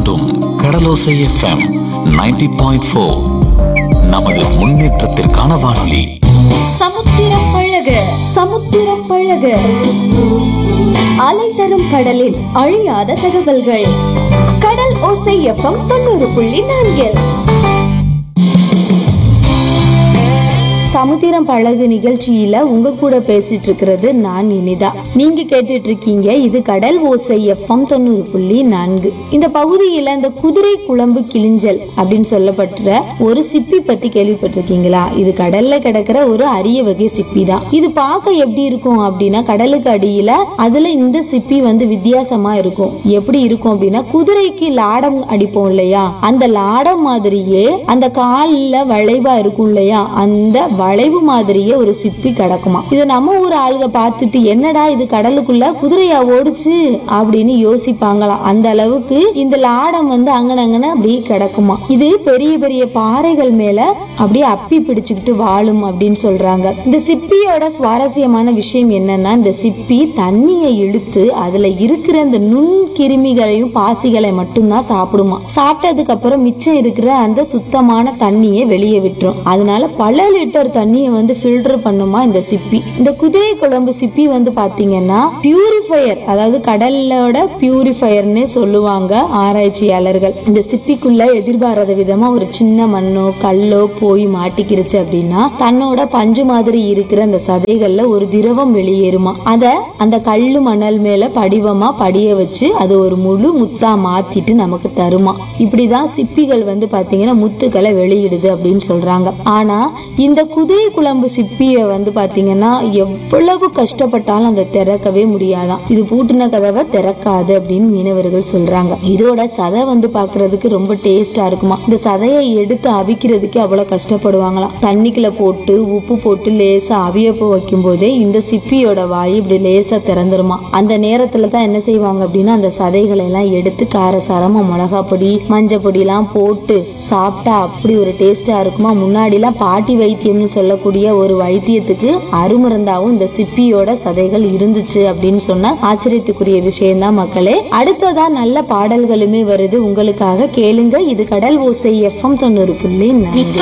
தாண்டும் கடலோசை FM 90.4 point four நமது முன்னேற்றத்திற்கான வானொலி சமுத்திரம் பழக சமுத்திரம் பழக அலை தரும் கடலில் அழியாத தகவல்கள் கடல் ஓசை எஃப்எம் தொண்ணூறு புள்ளி நான்கில் சமுத்திரம் பழகு நிகழ்ச்சியில உங்க கூட பேசிட்டு இருக்கிறது நான் இனிதா நீங்க கேட்டுட்டு இருக்கீங்க இது கடல் ஓசை எஃப்எம் தொண்ணூறு புள்ளி நான்கு இந்த பகுதியில இந்த குதிரை குழம்பு கிளிஞ்சல் அப்படின்னு சொல்லப்பட்ட ஒரு சிப்பி பத்தி கேள்விப்பட்டிருக்கீங்களா இது கடல்ல கிடக்கிற ஒரு அரிய வகை சிப்பி தான் இது பார்க்க எப்படி இருக்கும் அப்படின்னா கடலுக்கு அடியில அதுல இந்த சிப்பி வந்து வித்தியாசமா இருக்கும் எப்படி இருக்கும் அப்படின்னா குதிரைக்கு லாடம் அடிப்போம் இல்லையா அந்த லாடம் மாதிரியே அந்த கால்ல வளைவா இருக்கும் இல்லையா அந்த வளைவு மாதிரியே ஒரு சிப்பி கிடக்குமா இதை நம்ம ஊர் ஆளுக பார்த்துட்டு என்னடா இது கடலுக்குள்ள குதிரையா ஓடுச்சு அப்படின்னு யோசிப்பாங்களாம் அந்த அளவுக்கு இந்த லாடம் வந்து அங்கன அப்படியே கிடக்குமா இது பெரிய பெரிய பாறைகள் மேல அப்படியே அப்பி பிடிச்சுக்கிட்டு வாழும் அப்படின்னு சொல்றாங்க இந்த சிப்பியோட சுவாரஸ்யமான விஷயம் என்னன்னா இந்த சிப்பி தண்ணியை இழுத்து அதுல இருக்கிற அந்த நுண் கிருமிகளையும் பாசிகளை மட்டும்தான் சாப்பிடுமா சாப்பிட்டதுக்கு அப்புறம் மிச்சம் இருக்கிற அந்த சுத்தமான தண்ணியை வெளியே விட்டுரும் அதனால பல லிட்டர் தண்ணியை வந்து ஃபில்டர் பண்ணுமா இந்த சிப்பி இந்த குதிரை குழம்பு சிப்பி வந்து பாத்தீங்கன்னா பியூரிஃபையர் அதாவது கடலோட பியூரிஃபையர்னே சொல்லுவாங்க ஆராய்ச்சியாளர்கள் இந்த சிப்பிக்குள்ள எதிர்பாராத விதமா ஒரு சின்ன மண்ணோ கல்லோ போய் மாட்டிக்கிருச்சு அப்படின்னா தன்னோட பஞ்சு மாதிரி இருக்கிற அந்த சதைகள்ல ஒரு திரவம் வெளியேறுமா அத அந்த கல்லு மணல் மேல படிவமா படிய வச்சு அது ஒரு முழு முத்தா மாத்திட்டு நமக்கு தருமா இப்படிதான் சிப்பிகள் வந்து பாத்தீங்கன்னா முத்துக்களை வெளியிடுது அப்படின்னு சொல்றாங்க ஆனா இந்த குதிரை குழம்பு சிப்பிய வந்து பாத்தீங்கன்னா எவ்வளவு கஷ்டப்பட்டாலும் அந்த திறக்கவே முடியாதாம் இது பூட்டின கதவை திறக்காது அப்படின்னு மீனவர்கள் சொல்றாங்க இதோட சதை வந்து பாக்குறதுக்கு ரொம்ப டேஸ்டா இருக்குமா இந்த சதையை எடுத்து அவிக்கிறதுக்கு அவ்வளவு கஷ்டப்படுவாங்களாம் தண்ணிக்குள்ள போட்டு உப்பு போட்டு லேசா அவியப்ப வைக்கும் போதே இந்த சிப்பியோட வாய் இப்படி லேசா திறந்துருமா அந்த நேரத்துல தான் என்ன செய்வாங்க அப்படின்னா அந்த சதைகளை எல்லாம் எடுத்து காரசாரமா மிளகா பொடி மஞ்சள் பொடி எல்லாம் போட்டு சாப்பிட்டா அப்படி ஒரு டேஸ்டா இருக்குமா முன்னாடி எல்லாம் பாட்டி வைத்தியம்னு சொல்லக்கூடிய ஒரு வைத்தியத்துக்கு அருமருந்தாவும் இந்த சிப்பியோட சதைகள் இருந்துச்சு அப்படின்னு சொன்ன ஆச்சரியத்துக்குரிய விஷயம்தான் மக்களே அடுத்ததா நல்ல பாடல்களுமே வருது உங்களுக்காக கேளுங்க இது கடல் ஓசை எஃப்எம் தொண்ணூறு புள்ளி நான்கு